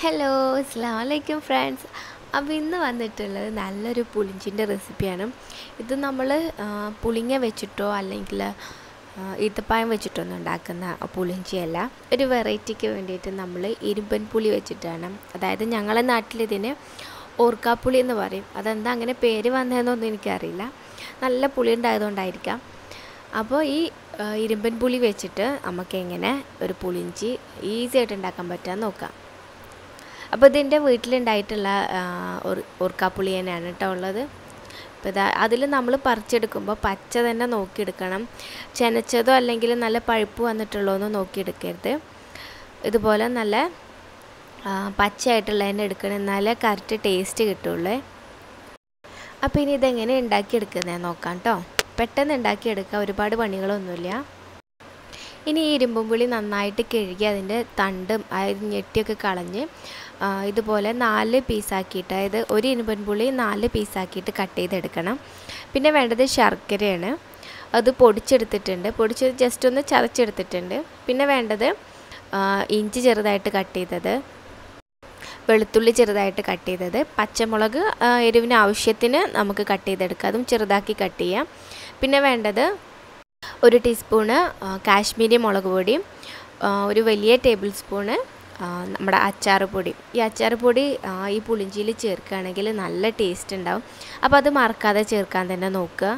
hello അസ്സാം വലൈക്കും friends അപ്പോൾ ഇന്ന് വന്നിട്ടുള്ളത് നല്ലൊരു പുളിഞ്ചിൻ്റെ റെസിപ്പിയാണ് ഇത് നമ്മൾ പുളിങ്ങ വെച്ചിട്ടോ അല്ലെങ്കിൽ ഈത്തപ്പായം വെച്ചിട്ടൊന്നും ഉണ്ടാക്കുന്ന പുളിഞ്ചിയല്ല ഒരു വെറൈറ്റിക്ക് വേണ്ടിയിട്ട് നമ്മൾ ഇരുമ്പൻ പുളി വെച്ചിട്ടാണ് അതായത് ഞങ്ങളെ നാട്ടിലിതിന് ഓർക്കാപ്പുളി എന്ന് പറയും അതെന്താ അങ്ങനെ പേര് വന്നതെന്നൊന്നും എനിക്കറിയില്ല നല്ല പുളി ഉണ്ടായതുകൊണ്ടായിരിക്കാം അപ്പോൾ ഈ ഇരുമ്പൻ പുളി വെച്ചിട്ട് നമുക്ക് എങ്ങനെ ഒരു പുളിഞ്ചി ഈസി ആയിട്ട് ഉണ്ടാക്കാൻ പറ്റാമെന്ന് നോക്കാം അപ്പോൾ ഇതിൻ്റെ വീട്ടിലുണ്ടായിട്ടുള്ള ഉർക്കാപ്പുളി തന്നെയാണ് കേട്ടോ ഉള്ളത് അപ്പോൾ ഇതാ അതിൽ നമ്മൾ പറിച്ചെടുക്കുമ്പോൾ പച്ച തന്നെ നോക്കിയെടുക്കണം ചെനച്ചതോ അല്ലെങ്കിൽ നല്ല പഴുപ്പ് വന്നിട്ടുള്ളോ എന്ന് നോക്കിയെടുക്കരുത് ഇതുപോലെ നല്ല പച്ചയായിട്ടുള്ള തന്നെ എടുക്കണം എന്നാലേ കറക്റ്റ് ടേസ്റ്റ് കിട്ടുള്ളൂ അപ്പോൾ ഇനി ഇതെങ്ങനെ ഉണ്ടാക്കിയെടുക്കുന്നത് നോക്കാം കേട്ടോ പെട്ടെന്ന് ഉണ്ടാക്കിയെടുക്കുക ഒരുപാട് പണികളൊന്നുമില്ല ഇനി ഈ ഇരുമ്പും പുളി നന്നായിട്ട് കഴുകി അതിൻ്റെ തണ്ടും അതായത് ഞെട്ടിയൊക്കെ കളഞ്ഞ് ഇതുപോലെ നാല് പീസാക്കിയിട്ട് അതായത് ഒരു ഇരുമ്പൻ പുളി നാല് പീസാക്കിയിട്ട് കട്ട് ചെയ്തെടുക്കണം പിന്നെ വേണ്ടത് ശർക്കരയാണ് അത് പൊടിച്ചെടുത്തിട്ടുണ്ട് പൊടിച്ചത് ജസ്റ്റ് ഒന്ന് ചതച്ചെടുത്തിട്ടുണ്ട് പിന്നെ വേണ്ടത് ഇഞ്ചി ചെറുതായിട്ട് കട്ട് ചെയ്തത് വെളുത്തുള്ളി ചെറുതായിട്ട് കട്ട് ചെയ്തത് പച്ചമുളക് എരിവിന് ആവശ്യത്തിന് നമുക്ക് കട്ട് ചെയ്തെടുക്കാം അതും ചെറുതാക്കി കട്ട് ചെയ്യാം പിന്നെ വേണ്ടത് ഒരു ടീസ്പൂണ് കാശ്മീരി മുളക് പൊടി ഒരു വലിയ ടേബിൾ സ്പൂണ് നമ്മുടെ അച്ചാർ പൊടി ഈ അച്ചാർ പൊടി ഈ പുളിഞ്ചിയിൽ ചേർക്കുകയാണെങ്കിൽ നല്ല ടേസ്റ്റ് ഉണ്ടാവും അപ്പോൾ അത് മറക്കാതെ ചേർക്കാൻ തന്നെ നോക്കുക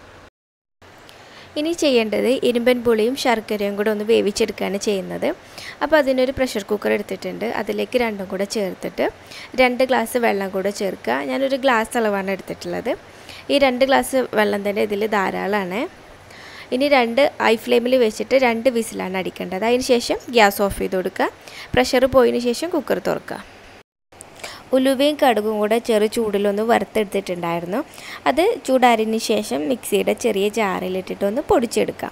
ഇനി ചെയ്യേണ്ടത് ഇരുമ്പൻ പുളിയും ശർക്കരയും കൂടെ ഒന്ന് വേവിച്ചെടുക്കുകയാണ് ചെയ്യുന്നത് അപ്പോൾ അതിനൊരു പ്രഷർ കുക്കർ എടുത്തിട്ടുണ്ട് അതിലേക്ക് രണ്ടും കൂടെ ചേർത്തിട്ട് രണ്ട് ഗ്ലാസ് വെള്ളം കൂടെ ചേർക്കുക ഞാനൊരു ഗ്ലാസ് അളവാണ് എടുത്തിട്ടുള്ളത് ഈ രണ്ട് ഗ്ലാസ് വെള്ളം തന്നെ ഇതിൽ ധാരാളമാണ് ഇനി രണ്ട് ഐ ഫ്ലെയിമിൽ വെച്ചിട്ട് രണ്ട് വിസിലാണ് അടിക്കേണ്ടത് അതിന് ശേഷം ഗ്യാസ് ഓഫ് ചെയ്ത് കൊടുക്കുക പ്രഷർ പോയതിന് ശേഷം കുക്കർ തുറക്കുക ഉലുവയും കടുകും കൂടെ ചെറു ചൂടിലൊന്ന് വറുത്തെടുത്തിട്ടുണ്ടായിരുന്നു അത് ചൂടാറിന് ശേഷം മിക്സിയുടെ ചെറിയ ജാറിലിട്ടിട്ടൊന്ന് പൊടിച്ചെടുക്കാം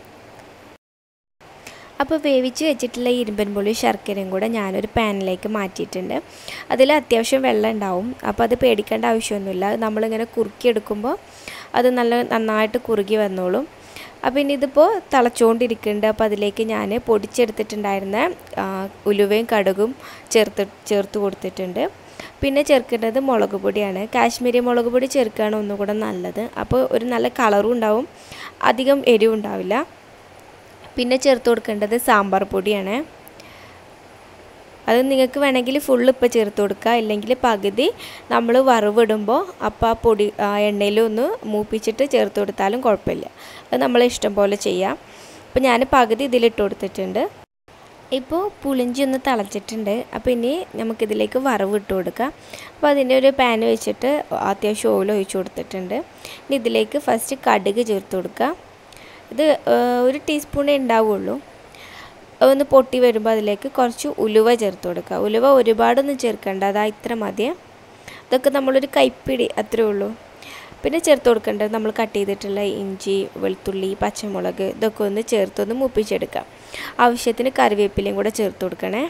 അപ്പോൾ വേവിച്ച് വെച്ചിട്ടുള്ള ഇരുമ്പൻ പുളി ശർക്കരയും കൂടെ ഞാനൊരു പാനിലേക്ക് മാറ്റിയിട്ടുണ്ട് അതിൽ അത്യാവശ്യം വെള്ളം ഉണ്ടാവും അപ്പോൾ അത് പേടിക്കേണ്ട ആവശ്യമൊന്നുമില്ല നമ്മളിങ്ങനെ കുറുക്കിയെടുക്കുമ്പോൾ അത് നല്ല നന്നായിട്ട് കുറുകി വന്നോളും അപ്പോൾ ഇനി ഇതിപ്പോൾ തിളച്ചുകൊണ്ടിരിക്കുന്നുണ്ട് അപ്പോൾ അതിലേക്ക് ഞാൻ പൊടിച്ചെടുത്തിട്ടുണ്ടായിരുന്ന ഉലുവയും കടുകും ചേർത്ത് ചേർത്ത് കൊടുത്തിട്ടുണ്ട് പിന്നെ ചേർക്കേണ്ടത് മുളക് പൊടിയാണ് കാശ്മീരി മുളക് പൊടി ചേർക്കുകയാണ് ഒന്നുകൂടെ നല്ലത് അപ്പോൾ ഒരു നല്ല കളറും ഉണ്ടാവും അധികം എരിവും ഉണ്ടാവില്ല പിന്നെ ചേർത്ത് കൊടുക്കേണ്ടത് സാമ്പാർ പൊടിയാണ് അത് നിങ്ങൾക്ക് വേണമെങ്കിൽ ഫുള്ള് ഇപ്പോൾ ചേർത്ത് കൊടുക്കുക ഇല്ലെങ്കിൽ പകുതി നമ്മൾ വറവിടുമ്പോൾ അപ്പോൾ ആ പൊടി എണ്ണയിൽ ഒന്ന് മൂപ്പിച്ചിട്ട് ചേർത്ത് കൊടുത്താലും കുഴപ്പമില്ല അത് നമ്മൾ ഇഷ്ടം പോലെ ചെയ്യാം അപ്പോൾ ഞാൻ പകുതി ഇതിലിട്ട് കൊടുത്തിട്ടുണ്ട് ഇപ്പോൾ പുളിഞ്ചി ഒന്ന് തിളച്ചിട്ടുണ്ട് അപ്പോൾ ഇനി നമുക്കിതിലേക്ക് വറവ് ഇട്ട് കൊടുക്കാം അപ്പോൾ അതിൻ്റെ ഒരു പാൻ വെച്ചിട്ട് അത്യാവശ്യം ഓയിൽ ഒഴിച്ച് കൊടുത്തിട്ടുണ്ട് ഇനി ഇതിലേക്ക് ഫസ്റ്റ് കടുക് ചേർത്ത് കൊടുക്കുക ഇത് ഒരു ടീസ്പൂണേ ഉണ്ടാവുള്ളൂ ഒന്ന് പൊട്ടി വരുമ്പോൾ അതിലേക്ക് കുറച്ച് ഉലുവ ചേർത്ത് കൊടുക്കുക ഉലുവ ഒരുപാടൊന്നും ചേർക്കേണ്ട അതാ ഇത്ര മതിയേ ഇതൊക്കെ നമ്മളൊരു കൈപ്പിടി അത്രേ ഉള്ളൂ പിന്നെ ചേർത്ത് കൊടുക്കേണ്ടത് നമ്മൾ കട്ട് ചെയ്തിട്ടുള്ള ഇഞ്ചി വെളുത്തുള്ളി പച്ചമുളക് ഇതൊക്കെ ഒന്ന് ചേർത്തൊന്ന് മുപ്പിച്ചെടുക്കാം ആവശ്യത്തിന് കറിവേപ്പിലയും കൂടെ ചേർത്ത് കൊടുക്കണേ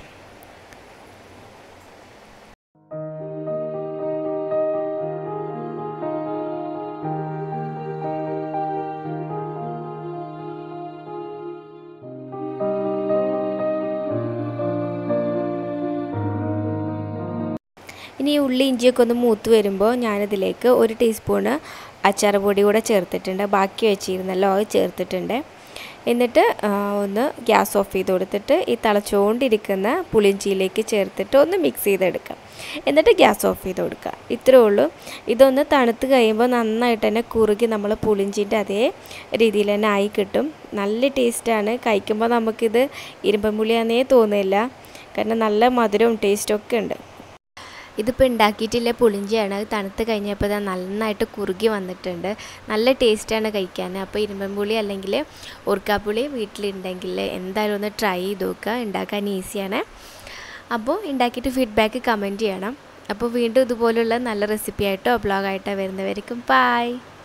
ഇനി ഈ ഉള്ളി ഇഞ്ചിയൊക്കെ ഒന്ന് മൂത്ത് വരുമ്പോൾ ഞാനിതിലേക്ക് ഒരു ടീസ്പൂണ് അച്ചാർ പൊടി കൂടെ ചേർത്തിട്ടുണ്ട് ബാക്കി വെച്ചിരുന്നല്ലോ അത് ചേർത്തിട്ടുണ്ട് എന്നിട്ട് ഒന്ന് ഗ്യാസ് ഓഫ് ചെയ്ത് കൊടുത്തിട്ട് ഈ തിളച്ചുകൊണ്ടിരിക്കുന്ന പുളിഞ്ചിയിലേക്ക് ചേർത്തിട്ട് ഒന്ന് മിക്സ് ചെയ്തെടുക്കാം എന്നിട്ട് ഗ്യാസ് ഓഫ് ചെയ്ത് കൊടുക്കുക ഇത്രേ ഉള്ളൂ ഇതൊന്ന് തണുത്ത് കഴിയുമ്പോൾ നന്നായിട്ട് തന്നെ കുറുകി നമ്മൾ പുളിഞ്ചിൻ്റെ അതേ രീതിയിൽ തന്നെ ആയി കിട്ടും നല്ല ടേസ്റ്റാണ് കഴിക്കുമ്പോൾ നമുക്കിത് ഇരുമ്പമ്പുളിയാന്നേ തോന്നില്ല കാരണം നല്ല മധുരവും ടേസ്റ്റും ഒക്കെ ഉണ്ട് ഇതിപ്പോൾ ഉണ്ടാക്കിയിട്ടില്ല പുളിഞ്ചിയാണ് അത് തണുത്ത് കഴിഞ്ഞപ്പോൾ അത് നന്നായിട്ട് കുറുകി വന്നിട്ടുണ്ട് നല്ല ടേസ്റ്റാണ് കഴിക്കാൻ അപ്പോൾ ഇരുമ്പൻപുളി അല്ലെങ്കിൽ ഉറുക്കാപ്പുളി വീട്ടിലുണ്ടെങ്കിൽ എന്തായാലും ഒന്ന് ട്രൈ ചെയ്ത് നോക്കുക ഉണ്ടാക്കാൻ ഈസിയാണ് അപ്പോൾ ഉണ്ടാക്കിയിട്ട് ഫീഡ്ബാക്ക് കമൻറ്റ് ചെയ്യണം അപ്പോൾ വീണ്ടും ഇതുപോലുള്ള നല്ല റെസിപ്പി ആയിട്ടോ ബ്ലോഗായിട്ടോ വരുന്നവരിക്കും ബായ്